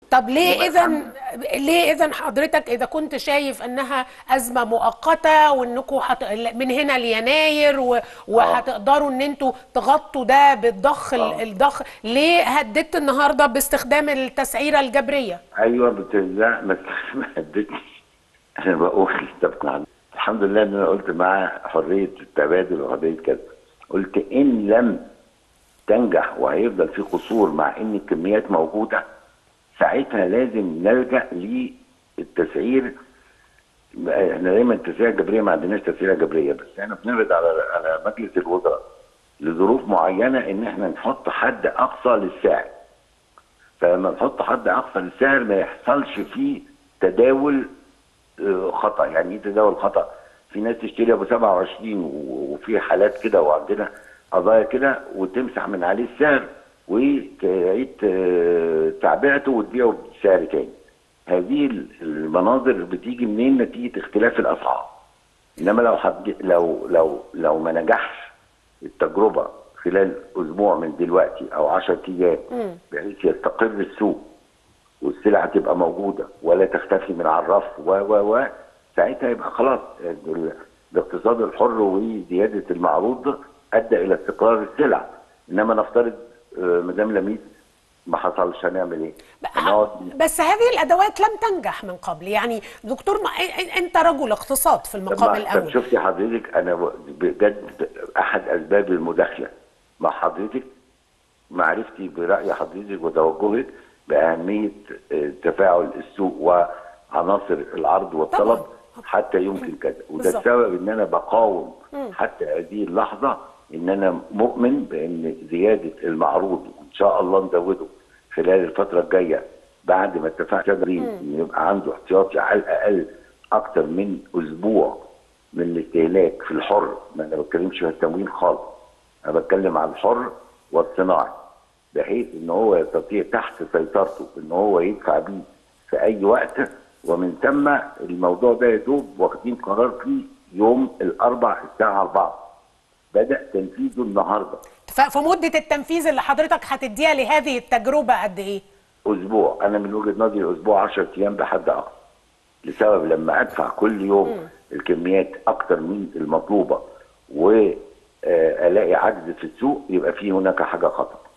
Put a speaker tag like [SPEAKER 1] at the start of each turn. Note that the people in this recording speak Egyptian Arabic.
[SPEAKER 1] طب ليه اذا ليه اذا حضرتك اذا كنت شايف انها ازمه مؤقته وانكم حت... من هنا ليناير و... وهتقدروا ان انتوا تغطوا ده بالضخ
[SPEAKER 2] آه.
[SPEAKER 1] الضخ ليه هددت النهارده باستخدام التسعيره الجبريه
[SPEAKER 2] ايوه بت... لا ما ما هدتني انا بقول طب الحمد لله ان انا قلت معاه حريه التبادل وحريه كذا قلت ان لم تنجح وهيفضل في قصور مع ان الكميات موجوده ساعتها لازم نلجا للتسعير احنا دايما التسعيره الجبريه ما عندناش تسعيره جبريه بس احنا بنعرض على على مجلس الوزراء لظروف معينه ان احنا نحط حد اقصى للسعر فلما نحط حد اقصى للسعر ما يحصلش فيه تداول آه، خطا يعني ايه تداول خطا في ناس تشتري ابو 27 و- وفي حالات كده وعندنا قضايا كده وتمسح من عليه السعر وتعيد آه، تعبئته وتبيعه بسعر تاني هذه المناظر بتيجي منين نتيجه اختلاف الاسعار انما لو حد لو لو لو ما نجحش التجربه خلال اسبوع من دلوقتي او 10 ايام بحيث يستقر السوق والسلع تبقى موجوده ولا تختفي من على الرف و و و ساعتها يبقى خلاص ال- الاقتصاد الحر وزياده المعروض ادى الى استقرار السلع انما نفترض آه، مدام لميس ما حصلش هنعمل ايه؟ هنقعد
[SPEAKER 1] بس هذه الادوات لم تنجح من قبل يعني دكتور ما إن- انت رجل اقتصاد في المقام
[SPEAKER 2] طب
[SPEAKER 1] الاول
[SPEAKER 2] شفتي حضرتك انا ب- بجد احد اسباب المداخله مع حضرتك معرفتي براي حضرتك وتوجهك باهميه آه، تفاعل السوق وعناصر العرض والطلب
[SPEAKER 1] طبعاً.
[SPEAKER 2] حتى يمكن كذا وده
[SPEAKER 1] بالظبط.
[SPEAKER 2] السبب ان انا بقاوم حتى هذه اللحظه ان انا مؤمن بان زياده المعروض وان شاء الله نزوده خلال الفتره الجايه بعد ما اتفقنا شجرين ان يبقى عنده احتياطي على الاقل اكتر من اسبوع من الاستهلاك في الحر ما انا بتكلمش في التموين خالص انا بتكلم على الحر والصناعي بحيث ان هو يستطيع تحت سيطرته ان هو يدفع بيه في اي وقت ومن ثم الموضوع ده يا دوب واخدين قرار فيه يوم الاربع الساعه 4 بدا تنفيذه النهارده
[SPEAKER 1] ف- فمده التنفيذ اللي حضرتك هتديها لهذه التجربه قد ايه؟
[SPEAKER 2] اسبوع انا من وجهه نظري اسبوع 10 ايام بحد اقصى لسبب لما ادفع كل يوم الكميات اكتر من المطلوبه والاقي عجز في السوق يبقى في هناك حاجه خطا